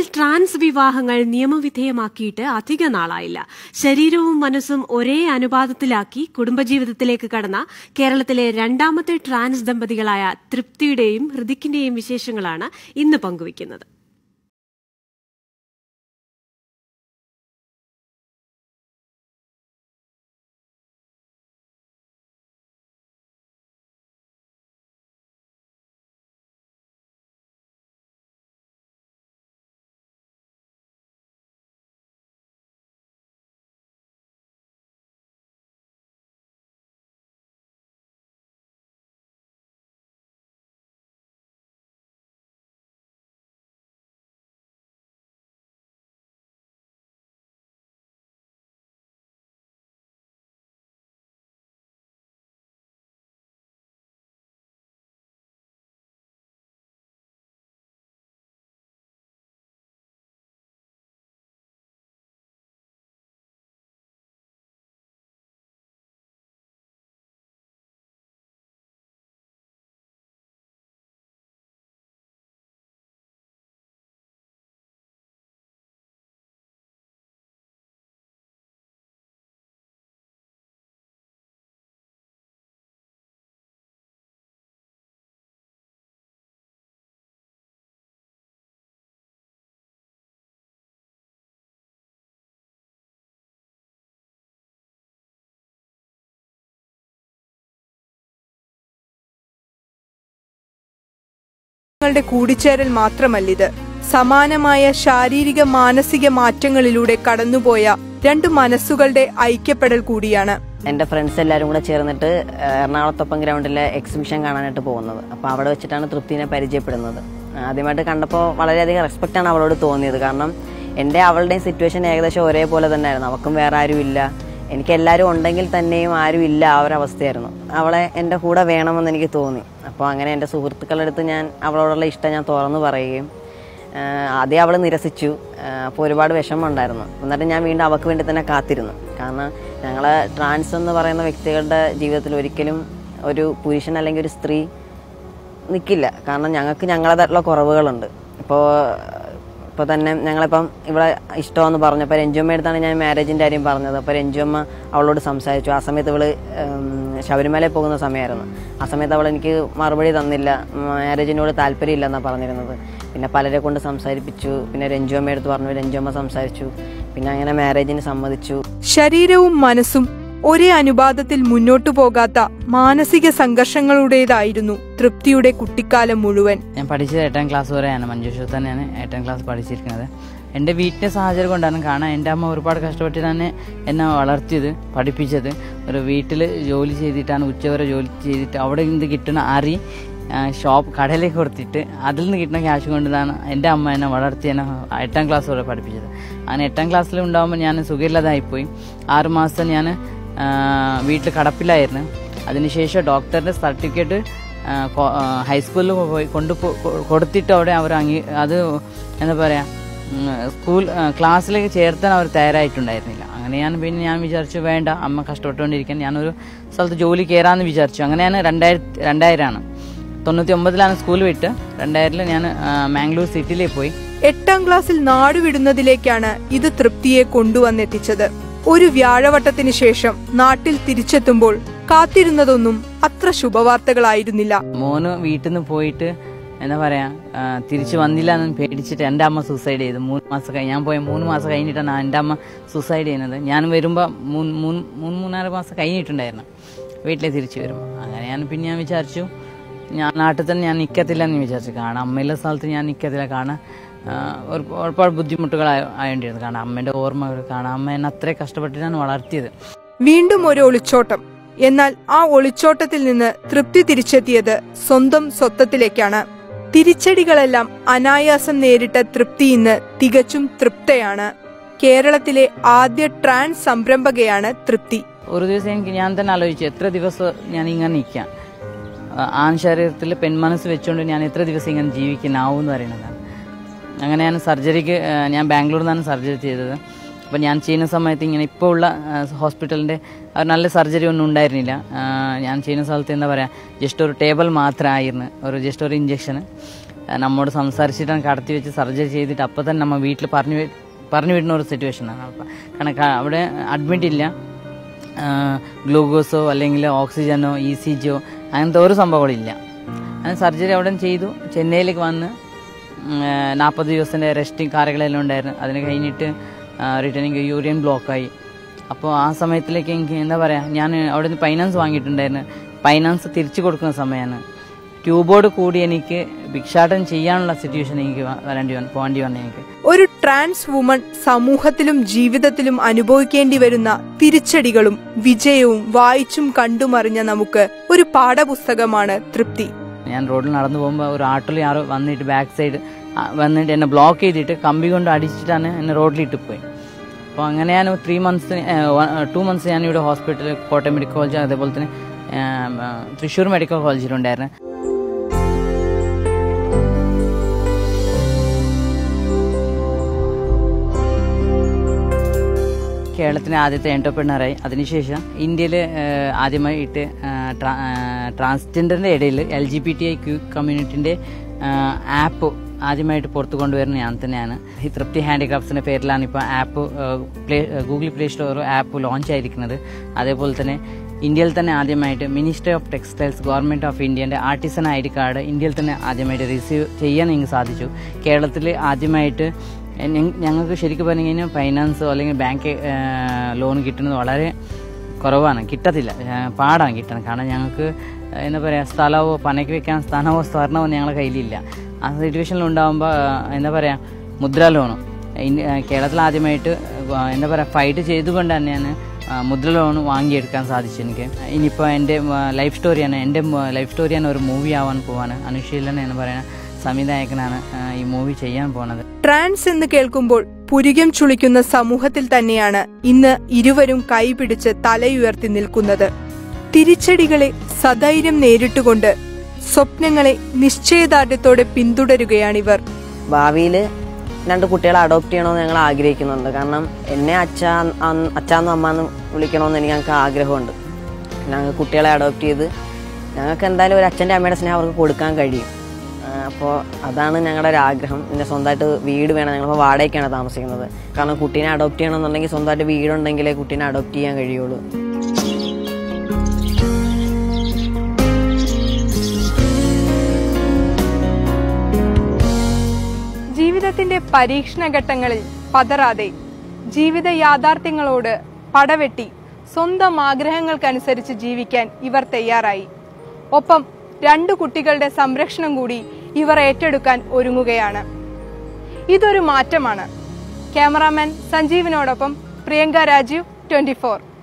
trans വിവാഹങ്ങൾ നിയമവിധേയമാക്കിയിട്ട് അധിക നാളായില്ല ശരീരവും മനസ്സും ഒരേ അനുപാതത്തിലാക്കി കുടുംബജീവിതത്തിലേക്ക് കടന്ന കേരളത്തിലെ രണ്ടാമത്തെ ട്രാൻസ് ദമ്പതികളായ തൃപ്തിയുടെയും ഹൃദിക്കിന്റെയും വിശേഷങ്ങളാണ് ഇന്ന് പങ്കുവയ്ക്കുന്നത് ങ്ങളുടെ കൂടിച്ചേരൽ മാത്രമല്ലിത് സമാനമായ ശാരീരിക മാനസിക മാറ്റങ്ങളിലൂടെ കടന്നുപോയ രണ്ട് മനസ്സുകളുടെ ഐക്യപ്പെടൽ കൂടിയാണ് എൻ്റെ ഫ്രണ്ട്സ് എല്ലാവരും കൂടെ ചേർന്നിട്ട് എറണാകുളത്തൊപ്പം ഗ്രൗണ്ടിലെ എക്സിബിഷൻ കാണാനായിട്ട് പോകുന്നത് അപ്പോൾ അവിടെ വെച്ചിട്ടാണ് തൃപ്തിനെ പരിചയപ്പെടുന്നത് ആദ്യമായിട്ട് കണ്ടപ്പോൾ വളരെയധികം റെസ്പെക്റ്റാണ് അവളോട് തോന്നിയത് കാരണം എൻ്റെ അവളുടെയും സിറ്റുവേഷൻ ഏകദേശം ഒരേപോലെ തന്നെയായിരുന്നു അവൾക്കും വേറെ ആരും ഇല്ല എനിക്ക് എല്ലാവരും ഉണ്ടെങ്കിൽ തന്നെയും ആരും ഇല്ല ആ ഒരു അവസ്ഥയായിരുന്നു അവളെ എൻ്റെ കൂടെ വേണമെന്ന് എനിക്ക് തോന്നി അപ്പോൾ അങ്ങനെ എൻ്റെ സുഹൃത്തുക്കളുടെ അടുത്ത് ഞാൻ അവളോടുള്ള ഇഷ്ടം ഞാൻ തുറന്നു പറയുകയും ആഹ് ആദ്യം അവൾ നിരസിച്ചു അപ്പോൾ ഒരുപാട് വിഷമം ഉണ്ടായിരുന്നു എന്നിട്ട് ഞാൻ വീണ്ടും അവൾക്ക് വേണ്ടി തന്നെ കാത്തിരുന്നു കാരണം ഞങ്ങൾ ട്രാൻസ് എന്ന് പറയുന്ന വ്യക്തികളുടെ ജീവിതത്തിൽ ഒരിക്കലും ഒരു പുരുഷൻ അല്ലെങ്കിൽ ഒരു സ്ത്രീ നിൽക്കില്ല കാരണം ഞങ്ങൾക്ക് ഞങ്ങളതായിട്ടുള്ള കുറവുകളുണ്ട് ഇപ്പോൾ ഇപ്പോൾ തന്നെ ഞങ്ങളിപ്പം ഇവിടെ ഇഷ്ടമെന്ന് പറഞ്ഞപ്പോൾ രഞ്ജുമ്മ അടുത്താണ് ഞാൻ മാരേജിൻ്റെ കാര്യം പറഞ്ഞത് അപ്പോൾ രഞ്ജുമ്മ അവളോട് സംസാരിച്ചു ആ സമയത്ത് ഇവള് ഉം, ശബരിമലയിൽ പോകുന്ന സമയമായിരുന്നു ആ സമയത്ത് അവൾ എനിക്ക് മറുപടി തന്നില്ല മാരേജിനോട് താല്പര്യമില്ലെന്നാണ് പറഞ്ഞിരുന്നത് പിന്നെ പലരെ കൊണ്ട് സംസാരിപ്പിച്ചു പിന്നെ രഞ്ജുമ്മ അടുത്ത് പറഞ്ഞു രഞ്ജുമ്മ സംസാരിച്ചു പിന്നെ അങ്ങനെ മാരേജിന് സമ്മതിച്ചു ശരീരവും മനസ്സും ഒരേ അനുപാതത്തിൽ മുന്നോട്ടു പോകാത്ത മാനസിക സംഘർഷങ്ങളുടേതായിരുന്നു തൃപ്തിയുടെ കുട്ടിക്കാലം മുഴുവൻ ഞാൻ പഠിച്ചത് എട്ടാം ക്ലാസ് വരെയാണ് മഞ്ചേശ്വരത്ത് തന്നെയാണ് എട്ടാം ക്ലാസ് പഠിച്ചിരിക്കുന്നത് എൻ്റെ വീട്ടിലെ സാഹചര്യം കൊണ്ടാണ് കാരണം എൻ്റെ അമ്മ ഒരുപാട് കഷ്ടപ്പെട്ടിട്ടാണ് എന്നെ വളർത്തിയത് പഠിപ്പിച്ചത് ഒരു വീട്ടിൽ ജോലി ചെയ്തിട്ടാണ് ഉച്ചവരെ ജോലി ചെയ്തിട്ട് അവിടെ നിന്ന് കിട്ടുന്ന അരി ആ, ഷോപ്പ് കടയിലേക്ക് കൊടുത്തിട്ട് അതിൽ നിന്ന് കിട്ടുന്ന ക്യാഷ് കൊണ്ടാണ് എൻ്റെ അമ്മ എന്നെ വളർത്തി എന്നെ എട്ടാം ക്ലാസ് വരെ പഠിപ്പിച്ചത് അങ്ങനെ എട്ടാം ക്ലാസ്സിൽ ഉണ്ടാകുമ്പോൾ ഞാൻ സുഖമില്ലാതായിപ്പോയി ആറ് മാസം ഞാൻ വീട്ടിൽ കടപ്പിലായിരുന്നു അതിനുശേഷം ഡോക്ടറിൻ്റെ സർട്ടിഫിക്കറ്റ് ഹൈസ്കൂളിൽ പോയി കൊണ്ടു കൊടുത്തിട്ട് അവിടെ അവർ അംഗീ അത് എന്താ പറയുക ഉം, സ്കൂൾ ആ, ക്ലാസ്സിലേക്ക് ചേർത്താൻ അവർ തയ്യാറായിട്ടുണ്ടായിരുന്നില്ല അങ്ങനെ ഞാൻ പിന്നെ ഞാൻ വിചാരിച്ചു വേണ്ട അമ്മ കഷ്ടപ്പെട്ടുകൊണ്ടിരിക്കാൻ ഞാനൊരു സ്ഥലത്ത് ജോലി കയറാമെന്ന് വിചാരിച്ചു അങ്ങനെയാണ് രണ്ടായിരത്തി രണ്ടായിരമാണ് തൊണ്ണൂറ്റി ഒമ്പതിലാണ് സ്കൂൾ വിട്ട് രണ്ടായിരത്തിൽ ഞാൻ ആ, മാംഗ്ലൂർ സിറ്റിയിലേക്ക് പോയി എട്ടാം ക്ലാസ്സിൽ നാടുവിടുന്നതിലേക്കാണ് ഇത് തൃപ്തിയെ കൊണ്ടുവന്നെത്തിച്ചത് ഒരു വ്യാഴവട്ടത്തിന് ശേഷം നാട്ടിൽ തിരിച്ചെത്തുമ്പോൾ കാത്തിരുന്നതൊന്നും അത്ര ശുഭവാർത്തകളായിരുന്നില്ല മോന് വീട്ടിൽ നിന്ന് പോയിട്ട് എന്താ പറയാ ആ, തിരിച്ചു വന്നില്ല എന്ന് പേടിച്ചിട്ട് എൻ്റെ അമ്മ സൂസൈഡ് ചെയ്തു മൂന്ന് മാസം കഴിഞ്ഞ് ഞാൻ പോയ മൂന്ന് മാസം കഴിഞ്ഞിട്ടാണ് എൻ്റെ അമ്മ സൂസൈഡ് ചെയ്യുന്നത് ഞാൻ വരുമ്പോൾ മൂന്ന് മൂന്ന് മൂന്ന് മൂന്നാല് മാസം കഴിഞ്ഞിട്ടുണ്ടായിരുന്നു വീട്ടിലേക്ക് തിരിച്ചു വരുമ്പോൾ അങ്ങനെയാണ് പിന്നെ ഞാൻ വിചാരിച്ചു ഞാൻ നാട്ടിൽ തന്നെ ഞാൻ നിൽക്കത്തില്ല എന്ന് വിചാരിച്ചു കാരണം അമ്മയുള്ള സ്ഥലത്ത് ഞാൻ നിൽക്കത്തില്ല കാരണം ആ, ഒരു- ഒരുപാട് ബുദ്ധിമുട്ടുകൾ ആയേണ്ടിയിരുന്നു കാരണം അമ്മേൻ്റെ ഓർമ്മകൾ കാരണം അമ്മ എന്നെ അത്രയും കഷ്ടപ്പെട്ടിട്ടാണ് വളർത്തിയത് വീണ്ടും ഒരു ഒളിച്ചോട്ടം എന്നാൽ ആ ഒളിച്ചോട്ടത്തിൽ നിന്ന് തൃപ്തി തിരിച്ചെത്തിയത് സ്വന്തം സ്വത്വത്തിലേക്കാണ് തിരിച്ചടികളെല്ലാം അനായാസം നേരിട്ട തൃപ്തി ഇന്ന് തികച്ചും തൃപ്തയാണ് കേരളത്തിലെ ആദ്യ ട്രാൻസ് സംരംഭകയാണ് തൃപ്തി ഒരു ദിവസം എനിക്ക് ഞാൻ തന്നെ ആലോചിച്ചു എത്ര ദിവസം ഞാൻ ഇങ്ങനെ നിൽക്കാം ആ- ആൺ ശരീരത്തിൽ പെൺമനസ്സ് വെച്ചുകൊണ്ട് ഞാൻ എത്ര ദിവസം ഇങ്ങനെ ജീവിക്കുന്നാവും എന്ന് പറയുന്നതാണ് അങ്ങനെ ഞാൻ സർജറിക്ക് ആ, ഞാൻ ബാംഗ്ലൂരിൽ നിന്നാണ് സർജറി ചെയ്തത് അപ്പം ഞാൻ ചെയ്യുന്ന സമയത്ത് ഇങ്ങനെ ഇപ്പോൾ ഉള്ള ഹോസ്പിറ്റലിൻ്റെ നല്ല സർജറി ഒന്നും ഉണ്ടായിരുന്നില്ല ആ, ഞാൻ ചെയ്യുന്ന സ്ഥലത്ത് എന്താ പറയുക ജസ്റ്റ് ഒരു ടേബിൾ മാത്രമായിരുന്നു ഒരു ജസ്റ്റ് ഒരു ഇഞ്ചക്ഷൻ ആ, നമ്മോട് സംസാരിച്ചിട്ടാണ് കടത്തി വെച്ച് സർജറി ചെയ്തിട്ട് അപ്പോൾ തന്നെ നമ്മൾ വീട്ടിൽ പറഞ്ഞു വി- പറഞ്ഞു വിടുന്ന ഒരു സിറ്റുവേഷനാണ് അപ്പം കാരണം ക- അവിടെ അഡ്മിറ്റ് ഇല്ല ഗ്ലൂക്കോസോ അല്ലെങ്കിൽ ഓക്സിജനോ ഇ സി ജിയോ അങ്ങനത്തെ ഒരു സംഭവങ്ങളില്ല അങ്ങനെ സർജറി അവിടെ ചെയ്തു ചെന്നൈയിലേക്ക് വന്ന് നാൽപ്പത് ദിവസത്തിൻ്റെ റെസ്റ്റിംഗ് കാര്യങ്ങളെല്ലാം ഉണ്ടായിരുന്നു അതിന് കഴിഞ്ഞിട്ട് റിട്ടേണിങ് യൂറിയൻ ബ്ലോക്കായി അപ്പോൾ ആ സമയത്തിലേക്ക് എനിക്ക് എന്താ പറയുക ഞാൻ അവിടെ നിന്ന് ഫൈനാൻസ് വാങ്ങിയിട്ടുണ്ടായിരുന്നു ഫൈനാൻസ് തിരിച്ചു കൊടുക്കുന്ന സമയമാണ് ട്യൂബോട് കൂടി എനിക്ക് ഭിക്ഷാടനം ചെയ്യാനുള്ള സിറ്റുവേഷൻ എനിക്ക് വ- വരേണ്ടി വന്നു പോകേണ്ടി വന്നു എനിക്ക് ഒരു ട്രാൻസ് വുമൺ സമൂഹത്തിലും ജീവിതത്തിലും അനുഭവിക്കേണ്ടി വരുന്ന തിരിച്ചടികളും വിജയവും വായിച്ചും കണ്ടുമറിഞ്ഞ നമുക്ക് ഒരു പാഠപുസ്തകമാണ് തൃപ്തി ഞാൻ റോഡിൽ നടന്നു പോകുമ്പോൾ ഒരു ആട്ടോയിൽ ആരോ വന്നിട്ട് ബാക്ക് സൈഡ് വന്നിട്ട് എന്നെ ബ്ലോക്ക് ചെയ്തിട്ട് കമ്പി കൊണ്ട് അടിച്ചിട്ടാണ് എന്നെ റോഡിലിട്ട് പോയി അപ്പോൾ അങ്ങനെ ഞാൻ ത്രീ മന്ത്സ് ടു മന്ത്സ് ഞാൻ ഇവിടെ ഹോസ്പിറ്റൽ കോട്ടയം മെഡിക്കൽ കോളേജ് അതേപോലെ തന്നെ ആ, ആ, തൃശ്ശൂർ മെഡിക്കൽ കോളേജിലുണ്ടായിരുന്നു കേരളത്തിലെ ആദ്യത്തെ എന്റർപ്രണറായി അതിനുശേഷം ഇന്ത്യയിൽ ആദ്യമായിട്ട് ആ, ട്രാ- ആ, ട്രാൻസ്ജെൻഡറിന്റെ ഇടയിൽ L G B T I Q കമ്മ്യൂണിറ്റിന്റെ ആപ്പ് ആദ്യമായിട്ട് പുറത്തു കൊണ്ടുവരുന്ന ഞാൻ തന്നെയാണ് ഈ തൃപ്തി ഹാൻഡിക്രാഫ്റ്റ്സിന്റെ പേരിലാണ് ഇപ്പോൾ app play Google play store app launch ആയിരിക്കുന്നത് അതേപോലെ തന്നെ ഇന്ത്യയിൽ തന്നെ ആദ്യമായിട്ട് ministry of textiles government of ഇന്ത്യന്റെ ആർട്ടിസൺ ഐ ഡി കാർഡ് ഇന്ത്യയിൽ തന്നെ ആദ്യമായിട്ട് റിസീവ് ചെയ്യാൻ എനിക്ക് സാധിച്ചു കേരളത്തിൽ ആദ്യമായിട്ട് ഞ- ഞങ്ങൾക്ക് ശരിക്കും പറഞ്ഞു കഴിഞ്ഞാൽ ഫൈനാൻസോ അല്ലെങ്കിൽ ബാങ്ക് ലോൺ കിട്ടുന്നത് വളരെ കുറവാണ് കിട്ടത്തില്ല ഏ, പാടാണ് കിട്ടണം കാരണം ഞങ്ങൾക്ക് എന്താ പറയുക സ്ഥലമോ പണയ്ക്ക് വെക്കാൻ സ്ഥലമോ സ്വർണമോ ഞങ്ങളുടെ കയ്യിലില്ല ആ സിറ്റുവേഷനിൽ ഉണ്ടാകുമ്പോൾ എന്താ പറയുക മുദ്ര ലോണും കേരളത്തിൽ ആദ്യമായിട്ട് ആ, എന്താ പറയുക ഫൈറ്റ് ചെയ്തുകൊണ്ട് തന്നെയാണ് ആ, മുദ്ര ലോൺ വാങ്ങിയെടുക്കാൻ സാധിച്ചു എനിക്ക് ഇനിയിപ്പോൾ എൻ്റെ ലൈഫ് സ്റ്റോറിയാണ് എൻ്റെ ലൈഫ് സ്റ്റോറിയാണ് ഒരു മൂവി ആവാൻ പോവാണ് അനുശീലൻ എന്ന് പറയുന്ന സംവിധായകനാണ് ആ, ഈ മൂവി ചെയ്യാൻ പോകുന്നത് ട്രാൻസ് എന്ന് കേൾക്കുമ്പോൾ പുരികം ചുളിക്കുന്ന സമൂഹത്തിൽ തന്നെയാണ് ഇന്ന് ഇരുവരും കൈപിടിച്ച് തലയുയർത്തി നിൽക്കുന്നത് തിരിച്ചടികളെ സധൈര്യം നേരിട്ടുകൊണ്ട് സ്വപ്നങ്ങളെ നിശ്ചയദാർഢ്യത്തോടെ പിന്തുടരുകയാണിവർ ഭാവിയിൽ രണ്ട് കുട്ടികളെ അഡോപ്റ്റ് ചെയ്യണമെന്ന് ഞങ്ങൾ ആഗ്രഹിക്കുന്നുണ്ട് കാരണം എന്നെ അച്ഛ അച്ഛാന്നും അമ്മാന്ന് വിളിക്കണമെന്ന് എനിക്ക് ഞങ്ങൾക്ക് ആഗ്രഹമുണ്ട് ഞങ്ങൾ കുട്ടികളെ അഡോപ്റ്റ് ചെയ്ത് ഞങ്ങൾക്ക് എന്തായാലും ഒരു അച്ഛൻ്റെ അമ്മയുടെ സ്നേഹം അവർക്ക് കൊടുക്കാൻ കഴിയും അപ്പോൾ അതാണ് ഞങ്ങളുടെ ഒരു ആഗ്രഹം പിന്നെ സ്വന്തമായിട്ട് വീട് വേണം ഞങ്ങളിപ്പോൾ വാടകയ്ക്കാണ് താമസിക്കുന്നത് കാരണം കുട്ടീനെ അഡോപ്റ്റ് ചെയ്യണമെന്നുണ്ടെങ്കിൽ സ്വന്തമായിട്ട് വീടുണ്ടെങ്കിലേ കുട്ടീനെ അഡോപ്റ്റ് ചെയ്യാൻ കഴിയുള്ളൂ ജീവിതത്തിന്റെ പരീക്ഷണ ഘട്ടങ്ങളിൽ പതറാതെ ജീവിത യാഥാർത്ഥ്യങ്ങളോട് പടവെട്ടി സ്വന്തം ആഗ്രഹങ്ങൾക്കനുസരിച്ച് ജീവിക്കാൻ ഇവർ തയ്യാറായി ഒപ്പം രണ്ടു കുട്ടികളുടെ സംരക്ഷണം കൂടി ഇവർ ഏറ്റെടുക്കാൻ ഒരുങ്ങുകയാണ് ഇതൊരു മാറ്റമാണ് ക്യാമറാമാൻ സഞ്ജീവിനോടൊപ്പം പ്രിയങ്ക രാജീവ് ട്വന്റി